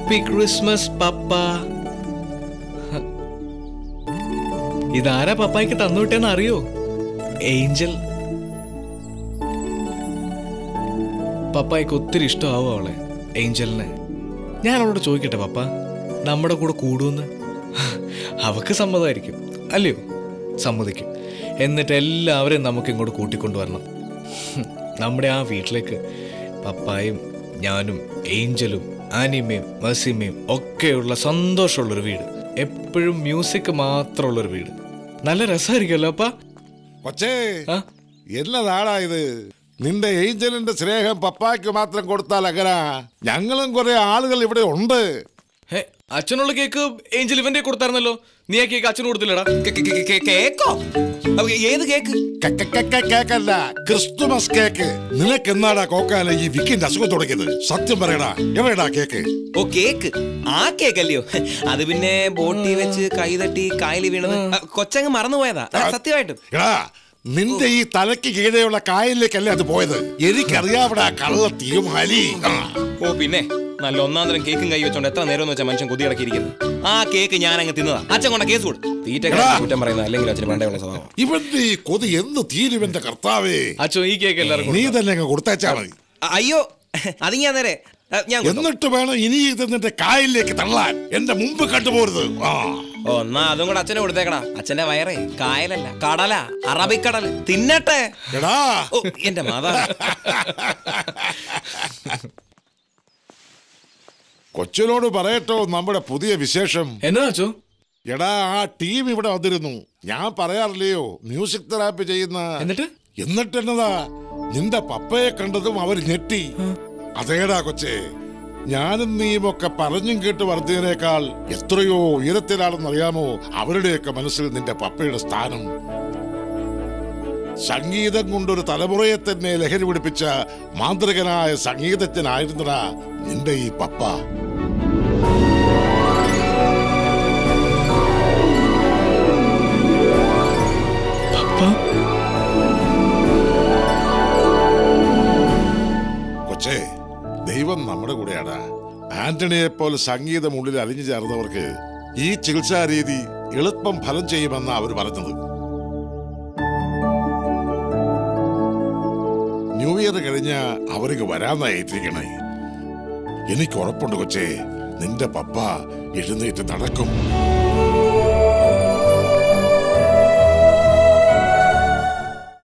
Happy Christmas പപ്പ ഇതാരാ പപ്പായ്ക്ക് തന്നുവിട്ടെന്ന് അറിയോ Angel പപ്പായ്ക്ക് ഒത്തിരി ഇഷ്ടമാവും അവളെ ഏഞ്ചലിനെ ഞാൻ അവളോട് ചോദിക്കട്ടെ പപ്പ നമ്മുടെ കൂടെ കൂടുമെന്ന് അവക്ക് സമ്മതമായിരിക്കും അല്ലയോ സമ്മതിക്കും എന്നിട്ട് എല്ലാവരെയും നമുക്ക് ഇങ്ങോട്ട് കൂട്ടിക്കൊണ്ടുവരണം ഹും, നമ്മുടെ ആ വീട്ടിലേക്ക് പപ്പായും ഞാനും ഏഞ്ചലും ആനിമയും മസിമയും ഒക്കെയുള്ള സന്തോഷമുള്ളൊരു വീട് എപ്പോഴും മ്യൂസിക് മാത്രമുള്ളൊരു വീട് നല്ല രസമായിരിക്കുമല്ലോ അപ്പ കൊച്ചേ ആ എന്നതാടാ ഇത് നിന്റെ ഏഞ്ചലിന്റെ സ്നേഹം പപ്പായ്ക്ക് മാത്രം കൊടുത്താൽ എങ്ങനാ ഞങ്ങളും കുറെ ആളുകൾ ഇവിടെ ഉണ്ട് ഹേ അച്ഛനുള്ള കേക്ക് ഏഞ്ചൽ ഇവന്റെ കൊടുത്തായിരുന്നല്ലോ നീ ആ കേക്ക് അച്ഛന് കൊടുത്തില്ലടാ കേ- കേ- കേ- കേ- കേക്കോ അപ്പൊ ഏത് കേക്ക് ക- ക- ക- ക- കേക്കല്ല ക്രിസ്തുമസ് കേക്ക് നിനക്ക് എന്നാടാ കോക്കാല ഈ വിക്കിന്റെ അസുഖം തുടങ്ങിയത് സത്യം പറയടാ എവിടെടാ കേക്ക് ഓ കേക്ക് ആ കേക്ക് അല്ലയോ അത് പിന്നെ ബോട്ടി വെച്ച് കൈ തട്ടി കായലി വീണത് ആ, കൊച്ചങ്ങ് മറന്നുപോയതാ ആ, സത്യമായിട്ടും എടാ നിന്റെ ഈ തലയ്ക്ക് കീഴെയുള്ള കായലിലേക്കല്ലേ അത് പോയത് എനിക്കറിയാവിടാ കള്ള തീരുമാലി ഓ പിന്നെ നല്ല ഒന്നാം തരം കേക്കും കൈ വെച്ചോണ്ട് എത്ര നേരം എന്ന് വെച്ചാൽ മനുഷ്യൻ കൊതി ഇരിക്കുന്നത് ആ കേക്ക് ഞാൻ അങ്ങ് തിന്നതാ അച്ഛൻ കൊണ്ട കേസ് കൊടു തീറ്റ കുറ്റം പറയുന്നത് അല്ലെങ്കിൽ അച്ഛന് വേണ്ട സ്വഭാവം ഇവന്റെ ഈ കൊതി എന്ന് തീരുവന്റെ കർത്താവേ അച്ഛൻ ഈ കേക്ക് എല്ലാവർക്കും നീ തന്നെ അങ്ങ് കൊടുത്തേച്ചാ മതി അ- അയ്യോ അത് ഞാൻ നേരെ ആ, ഞാൻ കൊടുത്തോളാം. എന്നിട്ട് വേണം ഇനി ഇത് നിന്റെ കായലിലേക്ക് തള്ളാൻ എന്റെ മുമ്പ് കണ്ടുപോരുത് ആ ഓ എന്നാ അതും കൂടെ അച്ഛനെ കൊടുത്തേക്കടാ അച്ഛന്റെ വയറേ കായലല്ല കടല അറബിക്കടൽ തിന്നട്ടെ എടാ ഓ എന്റെ മാതാ കൊച്ചിനോട് പറയട്ടോ നമ്മുടെ പുതിയ വിശേഷം എന്നാ അച്ഛോ എടാ ആ ടീം ഇവിടെ വന്നിരുന്നു ഞാൻ പറയാറില്ലയോ മ്യൂസിക് തെറാപ്പി ചെയ്യുന്ന എന്നിട്ട് എന്നിട്ട് എന്നതാ നിന്റെ പപ്പയെ കണ്ടതും അവർ ഞെട്ടി അതേടാ കൊച്ചേ ഞാനും നീയും ഒക്കെ പറഞ്ഞും കേട്ട് വർദ്ധനേക്കാൾ എത്രയോ ഉയരത്തിലാണെന്നറിയാമോ അവരുടെയൊക്കെ മനസ്സിൽ നിന്റെ പപ്പയുടെ സ്ഥാനം സംഗീതം കൊണ്ടൊരു തലമുറയെ തന്നെ ലഹരി പിടിപ്പിച്ച മാന്ത്രികനായ സംഗീതജ്ഞനായിരുന്നടാ നിന്റെ ഈ പപ്പ പപ്പ കൊച്ചേ ദൈവം നമ്മുടെ കൂടെയാണ് ആന്റണിയെ പോലെ സംഗീതം ഉള്ളിൽ അലിഞ്ഞു ചേർന്നവർക്ക് ഈ ചികിത്സാ രീതി എളുപ്പം ഫലം ചെയ്യുമെന്ന് അവർ പറഞ്ഞത് ന്യൂ ഇയർ കഴിഞ്ഞ അവർക്ക് വരാന്നായിട്ടിരിക്കണേ എനിക്ക് ഉറപ്പുണ്ട് കൊച്ചേ നിന്റെ പപ്പ എഴുന്നേറ്റ് നടക്കും